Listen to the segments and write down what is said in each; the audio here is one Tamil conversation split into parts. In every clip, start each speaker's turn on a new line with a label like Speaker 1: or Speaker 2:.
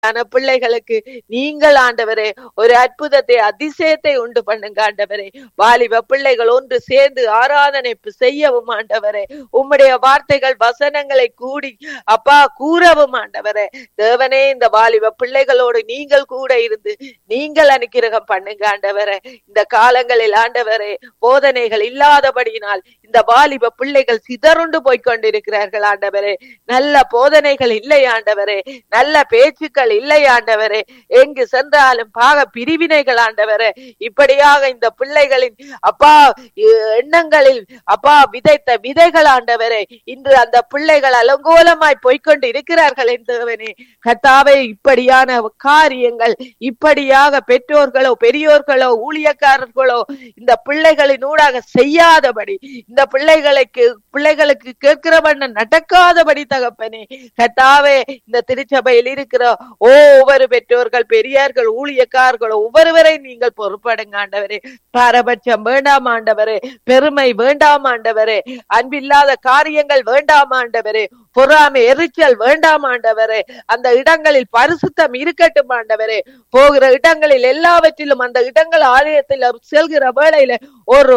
Speaker 1: ஆன பிள்ளைகளுக்கு நீங்கள் ஆண்டவரே ஒரு அற்புதத்தை அதிசயத்தை உண்டு பண்ணுங்க ஆண்டவரே வாலிப பிள்ளைகள் ஒன்று சேர்ந்து ஆராதனை செய்யவும் ஆண்டவரே உம்முடைய வார்த்தைகள் வசனங்களை கூடி அப்பா கூறவும் ஆண்டவரே தேவனே இந்த வாலிப பிள்ளைகளோடு நீங்கள் கூட இருந்து நீங்கள் அனுக்கிரகம் பண்ணுங்க ஆண்டவரே இந்த காலங்களில் ஆண்டவரே போதனைகள் இல்லாதபடியினால் இந்த வாலிப பிள்ளைகள் சிதறுண்டு போய்க் கொண்டிருக்கிறார்கள் ஆண்டவரே நல்ல போதனைகள் இல்லை ஆண்டவரே நல்ல பேச்சுக்கள் இல்லை ஆண்டவரே எங்கு சென்றாலும் பாக பிரிவினைகள் ஆண்டவரே இப்படியாக இந்த பிள்ளைகளின் அப்பா எண்ணங்களில் அப்பா விதைத்த விதைகள் ஆண்டவரே இன்று அந்த பிள்ளைகள் அலங்கோலமாய் போய்கொண்டு இருக்கிறார்கள் என்றவனே கத்தாவே இப்படியான காரியங்கள் இப்படியாக பெற்றோர்களோ பெரியோர்களோ ஊழியக்காரர்களோ இந்த பிள்ளைகளின் ஊடாக செய்யாதபடி இந்த பிள்ளைகளுக்கு பிள்ளைகளுக்கு கேட்கிற வண்ணம் நடக்காதபடி தகப்பனே கத்தாவே இந்த திருச்சபையில் இருக்கிற ஒவ்வொரு பெற்றோர்கள் பெரியார்கள் ஊழியக்காரர்கள் ஒவ்வொருவரை நீங்கள் பொறுப்படுங்க ஆண்டவரே பாரபட்சம் வேண்டாம் ஆண்டவரே பெருமை வேண்டாம் ஆண்டவரே அன்பில்லாத காரியங்கள் வேண்டாம் ஆண்டவரே பொறாமை எரிச்சல் வேண்டாம் ஆண்டவரே அந்த இடங்களில் பரிசுத்தம் இருக்கட்டும் ஆண்டவரே போகிற இடங்களில் எல்லாவற்றிலும் அந்த இடங்கள் ஆலயத்தில் செல்கிற வேளையில ஒரு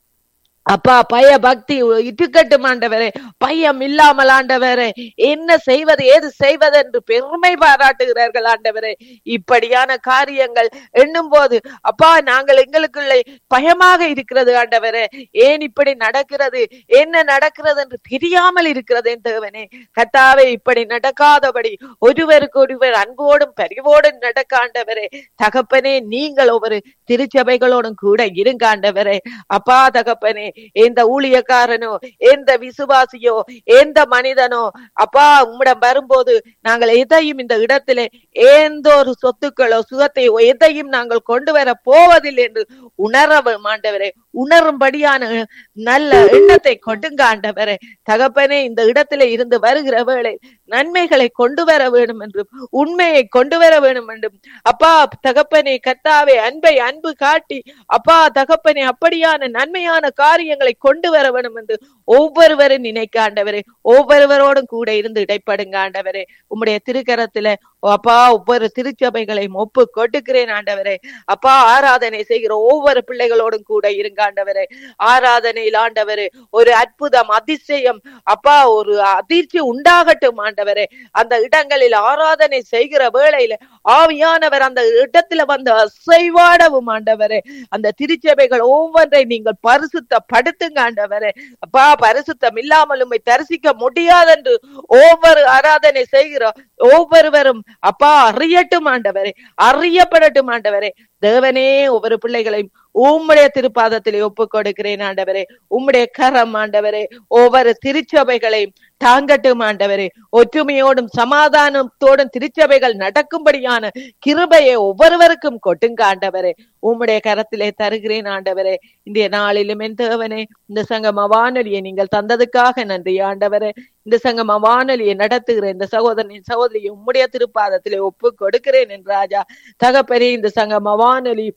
Speaker 1: அப்பா பய பக்தி இட்டுக்கட்டும் ஆண்டவரே பயம் இல்லாமல் ஆண்டவரே என்ன செய்வது ஏது செய்வது என்று பெருமை பாராட்டுகிறார்கள் ஆண்டவரே இப்படியான காரியங்கள் எண்ணும் போது அப்பா நாங்கள் எங்களுக்குள்ளே பயமாக இருக்கிறது ஆண்டவரே ஏன் இப்படி நடக்கிறது என்ன நடக்கிறது என்று தெரியாமல் இருக்கிறது என் தேவனே கத்தாவே இப்படி நடக்காதபடி ஒருவருக்கு ஒருவர் அன்போடும் பரிவோடும் நடக்க ஆண்டவரே தகப்பனே நீங்கள் ஒவ்வொரு திருச்சபைகளோடும் கூட இருங்க ஆண்டவரே அப்பா தகப்பனே எந்த ஊழியக்காரனோ எந்த விசுவாசியோ எந்த மனிதனோ அப்பா உம்மிடம் வரும்போது நாங்கள் எதையும் இந்த இடத்திலே எந்த ஒரு சொத்துக்களோ சுகத்தையோ எதையும் நாங்கள் கொண்டு வர போவதில்லை என்று உணர ஆண்டவரே உணரும்படியான நல்ல எண்ணத்தை கொடுங்க ஆண்டவரே தகப்பனே இந்த இடத்திலே இருந்து வருகிற வேளை நன்மைகளை கொண்டு வர வேண்டும் என்றும் உண்மையை கொண்டு வர வேண்டும் என்றும் அப்பா தகப்பனே கத்தாவே அன்பை அன்பு காட்டி அப்பா தகப்பனே அப்படியான நன்மையான காரியங்களை கொண்டு வர வேண்டும் என்று ஒவ்வொருவரும் நினைக்க ஆண்டவரே ஒவ்வொருவரோடும் கூட இருந்து இடைப்படுங்க ஆண்டவரே உம்முடைய திருக்கரத்துல அப்பா ஒவ்வொரு திருச்சபைகளையும் ஒப்பு கொட்டுக்கிறேன் ஆண்டவரே அப்பா ஆராதனை செய்கிற ஒவ்வொரு பிள்ளைகளோடும் கூட இருங்க ஆண்டவரே ஆராதனையில் ஆண்டவரே ஒரு அற்புதம் அதிசயம் அப்பா ஒரு அதிர்ச்சி உண்டாகட்டும் ஆண்டவரே அந்த இடங்களில் ஆராதனை செய்கிற வேளையில ஆவியானவர் அந்த இடத்துல வந்து அசைவாடவும் ஆண்டவரே அந்த திருச்சபைகள் ஒவ்வொன்றை நீங்கள் பரிசுத்த படுத்துங்க ஆண்டவரே அப்பா பரிசுத்தம் இல்லாமல் உண்மை தரிசிக்க முடியாதென்று ஒவ்வொரு ஆராதனை செய்கிற ஒவ்வொருவரும் அப்பா அறியட்டும் ஆண்டவரே அறியப்படட்டும் ஆண்டவரே தேவனே ஒவ்வொரு பிள்ளைகளையும் உம்முடைய திருப்பாதத்திலே ஒப்பு கொடுக்கிறேன் ஆண்டவரே உம்முடைய கரம் ஆண்டவரே ஒவ்வொரு திருச்சபைகளையும் தாங்கட்டும் ஆண்டவரே ஒற்றுமையோடும் சமாதானத்தோடும் திருச்சபைகள் நடக்கும்படியான கிருபையை ஒவ்வொருவருக்கும் கொட்டுங்க ஆண்டவரே உம்முடைய கரத்திலே தருகிறேன் ஆண்டவரே இந்திய நாளிலும் என் தேவனே இந்த சங்கம வானொலியை நீங்கள் தந்ததுக்காக நன்றி ஆண்டவரே இந்த சங்கம வானொலியை நடத்துகிற இந்த சகோதரனின் சகோதரியை உம்முடைய திருப்பாதத்திலே ஒப்பு கொடுக்கிறேன் என் ராஜா தகப்பனே இந்த சங்கம வானொலி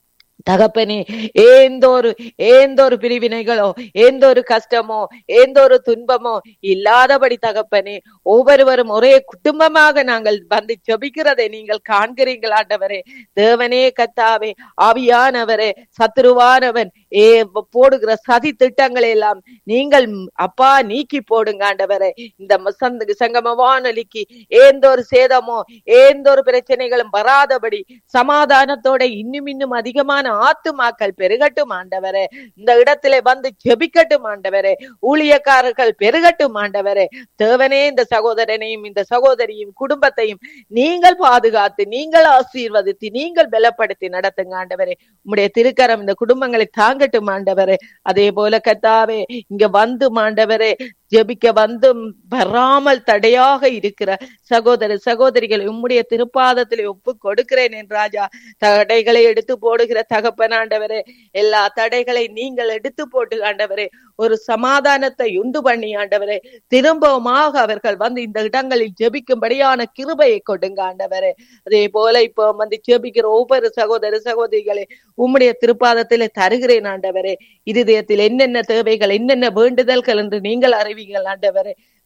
Speaker 1: தகப்பனே ஏந்தோரு ஏந்தோரு பிரிவினைகளோ எந்த ஒரு கஷ்டமோ எந்த ஒரு துன்பமோ இல்லாதபடி தகப்பனே ஒவ்வொருவரும் ஒரே குடும்பமாக நாங்கள் வந்து ஜபிக்கிறதை நீங்கள் காண்கிறீர்கள் ஆண்டவரே தேவனே கத்தாவே ஆவியானவரே சத்துருவானவன் ஏ போடுகிற சதி திட்டங்களை எல்லாம் நீங்கள் அப்பா நீக்கி போடுங்க ஆண்டவரே இந்த சங்கம வானொலிக்கு எந்த ஒரு சேதமோ எந்த ஒரு பிரச்சனைகளும் வராதபடி சமாதானத்தோட இன்னும் இன்னும் அதிகமான ஆத்துமாக்கள் பெருகட்டும் ஆண்டவரே இந்த இடத்திலே வந்து ஜெபிக்கட்டும் ஆண்டவரே ஊழியக்காரர்கள் பெருகட்டும் ஆண்டவரே தேவனே இந்த சகோதரனையும் இந்த சகோதரியும் குடும்பத்தையும் நீங்கள் பாதுகாத்து நீங்கள் ஆசீர்வதித்து நீங்கள் பலப்படுத்தி நடத்துங்க ஆண்டவரே உம்முடைய திருக்கரம் இந்த குடும்பங்களை தாங்கட்டும் ஆண்டவரே அதே போல கத்தாவே இங்க வந்து ஆண்டவரே ஜெபிக்க வந்தும் வராமல் தடையாக இருக்கிற சகோதர சகோதரிகளை உம்முடைய திருப்பாதத்திலே ஒப்பு கொடுக்கிறேன் என் ராஜா தடைகளை எடுத்து போடுகிற தகப்பன் ஆண்டவரே எல்லா தடைகளை நீங்கள் எடுத்து போட்டு ஆண்டவரே ஒரு சமாதானத்தை உண்டு பண்ணி ஆண்டவரே திரும்பவுமாக அவர்கள் வந்து இந்த இடங்களில் ஜெபிக்கும்படியான கிருபையை கொடுங்க ஆண்டவரே அதே போல இப்போ வந்து ஜெபிக்கிற ஒவ்வொரு சகோதர சகோதரிகளை உம்முடைய திருப்பாதத்திலே தருகிறேன் ஆண்டவரே இருதயத்தில் என்னென்ன தேவைகள் என்னென்ன வேண்டுதல்கள் என்று நீங்கள் அறிவீங்கள் ஆண்டவரே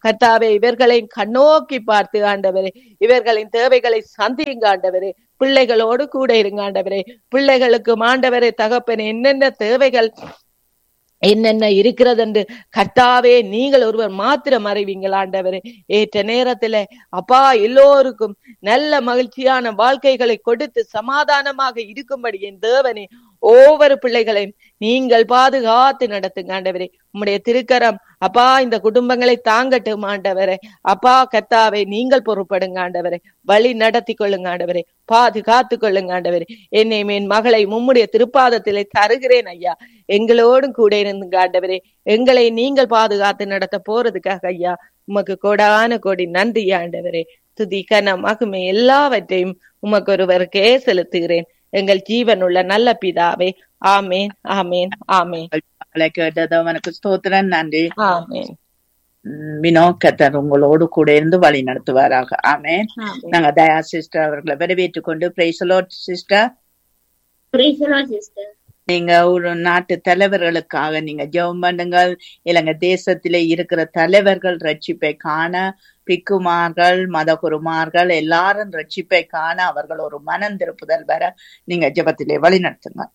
Speaker 1: கர்த்தாவே இவர்களை கண்ணோக்கி பார்த்து ஆண்டவரே இவர்களின் தேவைகளை சந்தியுங்க ஆண்டவரே பிள்ளைகளோடு கூட இருங்க ஆண்டவரே பிள்ளைகளுக்கு ஆண்டவரே தகப்பனே என்னென்ன தேவைகள் என்னென்ன இருக்கிறது என்று கர்த்தாவே நீங்கள் ஒருவர் மாத்திரம் அறிவீங்கள் ஆண்டவரே ஏற்ற நேரத்துல அப்பா எல்லோருக்கும் நல்ல மகிழ்ச்சியான வாழ்க்கைகளை கொடுத்து சமாதானமாக இருக்கும்படி என் தேவனே ஒவ்வொரு பிள்ளைகளையும் நீங்கள் பாதுகாத்து நடத்துங்க ஆண்டவரே உம்முடைய திருக்கரம் அப்பா இந்த குடும்பங்களை தாங்கட்டும் ஆண்டவரே அப்பா கத்தாவை நீங்கள் பொறுப்படுங்க ஆண்டவரே வழி நடத்தி கொள்ளுங்க ஆண்டவரே பாதுகாத்து கொள்ளுங்க ஆண்டவரே என்னை என் மகளை மும்முடைய திருப்பாதத்திலே தருகிறேன் ஐயா எங்களோடும் கூட இருந்துங்க ஆண்டவரே எங்களை நீங்கள் பாதுகாத்து நடத்த போறதுக்காக ஐயா உமக்கு கோடான கோடி நன்றி ஆண்டவரே துதி கன மகுமை எல்லாவற்றையும் உமக்கு ஒருவருக்கே செலுத்துகிறேன் எங்கள் ஜீவனுள்ள நல்ல பிதாவே ஆமேன் ஆமேன் ஆமேன்
Speaker 2: அவளை கேட்டது அவனுக்கு ஸ்தோத்திரம் நன்றி
Speaker 1: ஆமேன்
Speaker 2: உம் வினோ கத்தர் உங்களோடு கூட இருந்து வழி நடத்துவாராக ஆமென்
Speaker 1: ஆமேன்
Speaker 2: நாங்க தயா சிஸ்டர் அவர்களை வரவேற்றுக் கொண்டு praise the Lord sister
Speaker 3: Praise the Lord, sister.
Speaker 2: நீங்க ஒரு நாட்டு தலைவர்களுக்காக நீங்க ஜெபம் பண்ணுங்கள் இலங்கை தேசத்திலே இருக்கிற தலைவர்கள் ரட்சிப்பை காண பிக்குமார்கள் மதகுருமார்கள் எல்லாரும் ரட்சிப்பை காண அவர்கள் ஒரு மனம் திருப்புதல் வர நீங்க ஜெபத்திலே வழி நடத்துங்க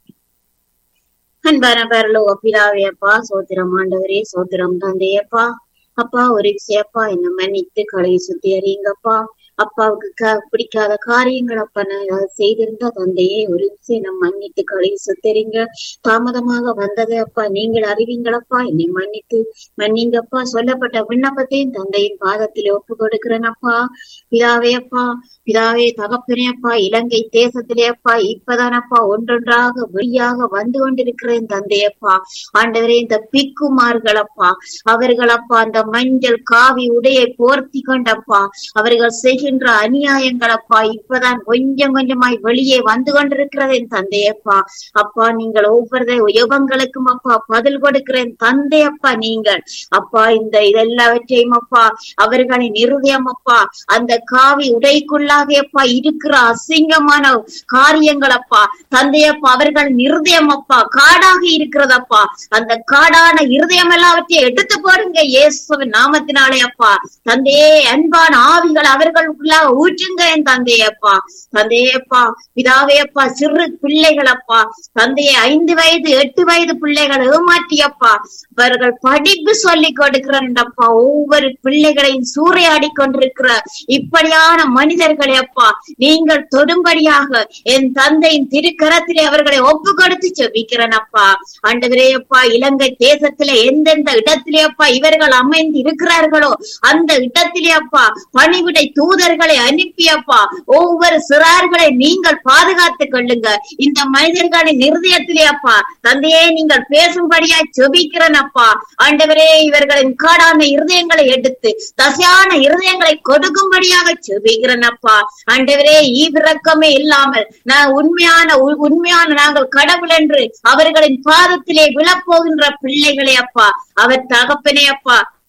Speaker 3: அன்பான பரலோக பிதாவே அப்பா சோத்திரம் ஆண்டவரே சோத்திரம் தந்தையப்பா அப்பா ஒரு விஷயப்பா என்ன மன்னித்து களையை சுத்தி அறியுங்கப்பா அப்பாவுக்கு க பிடிக்காத காரியங்கள் அப்பா நான் ஏதாவது செய்திருந்தா தந்தையே ஒரு விஷயம் நம்ம மன்னித்து களையை சுத்தறிங்க தாமதமாக வந்தது அப்பா நீங்கள் அறிவீங்களப்பா என்னை மன்னித்து மன்னிங்கப்பா சொல்லப்பட்ட விண்ணப்பத்தையும் தந்தையின் பாதத்திலே ஒப்பு கொடுக்கிறேன் அப்பா பிதாவே அப்பா பிதாவே தகப்பனே அப்பா இலங்கை தேசத்திலே அப்பா இப்பதானப்பா ஒன்றொன்றாக வெளியாக வந்து கொண்டிருக்கிறேன் தந்தையப்பா ஆண்டவரே இந்த பிக்குமார்களப்பா அவர்களப்பா அந்த மஞ்சள் காவி உடையை போர்த்தி கொண்டப்பா அவர்கள் செய்கின்ற அநியாயங்களப்பா இப்பதான் கொஞ்சம் கொஞ்சமாய் வெளியே வந்து கொண்டிருக்கிறேன் தந்தையப்பா அப்பா நீங்கள் ஒவ்வொரு யுகங்களுக்கும் அப்பா பதில் கொடுக்கிறேன் தந்தையப்பா நீங்கள் அப்பா இந்த இதெல்லாவற்றையும் அப்பா அவர்களின் இருதயம் அப்பா அந்த காவி உடைக்குள்ளாக அப்பா இருக்கிற அசிங்கமான காரியங்கள் அப்பா தந்தையப்பா அவர்களின் இருதயம் அப்பா காடாக இருக்கிறதப்பா அந்த காடான இருதயம் எல்லாவற்றையும் எடுத்து போடுங்க இயேசுவின் நாமத்தினாலே அப்பா தந்தையே அன்பான ஆவிகள் அவர்களுக்குள்ளாக ஊற்றுங்க என் தந்தையப்பா தந்தையப்பா பிதாவே அப்பா சிறு பிள்ளைகள் அப்பா தந்தையை ஐந்து வயது எட்டு வயது பிள்ளைகள் ஏமாற்றியப்பா அவர்கள் படிப்பு சொல்லி கொடுக்கிறப்பா ஒவ்வொரு பிள்ளைகளையும் சூறையாடி கொண்டிருக்கிற இப்படியான மனிதர்களை அப்பா நீங்கள் தொடும்படியாக என் தந்தையின் திருக்கரத்திலே அவர்களை ஒப்பு கொடுத்து செபிக்கிறேன் அப்பா ஆண்டவரே அப்பா இலங்கை தேசத்திலே எந்தெந்த இடத்திலே அப்பா இவர்கள் அமைந்து இருக்கிறார்களோ அந்த இடத்திலே அப்பா பணிவிடை தூதர்களை அனுப்பி அப்பா ஒவ்வொரு சிறார்களை நீங்கள் பாதுகாத்துக் கொள்ளுங்க இந்த மனிதர்களின் இருதயத்திலே அப்பா தந்தையே நீங்கள் பேசும்படியா செபிக்கிறேன் அப்பா ஆண்டவரே இவர்களின் காடான இருதயங்களை எடுத்து தசையான இருதயங்களை கொடுக்கும்படியாக செபிக்கிறேன் அப்பா ஆண்டவரே ஈவிரக்கமே இல்லாமல் நான் உண்மையான உ- உண்மையான நாங்கள் கடவுள் என்று அவர்களின் பாதத்திலே விழப்போகின்ற பிள்ளைகளே அப்பா அவர் தகப்பனே அப்பா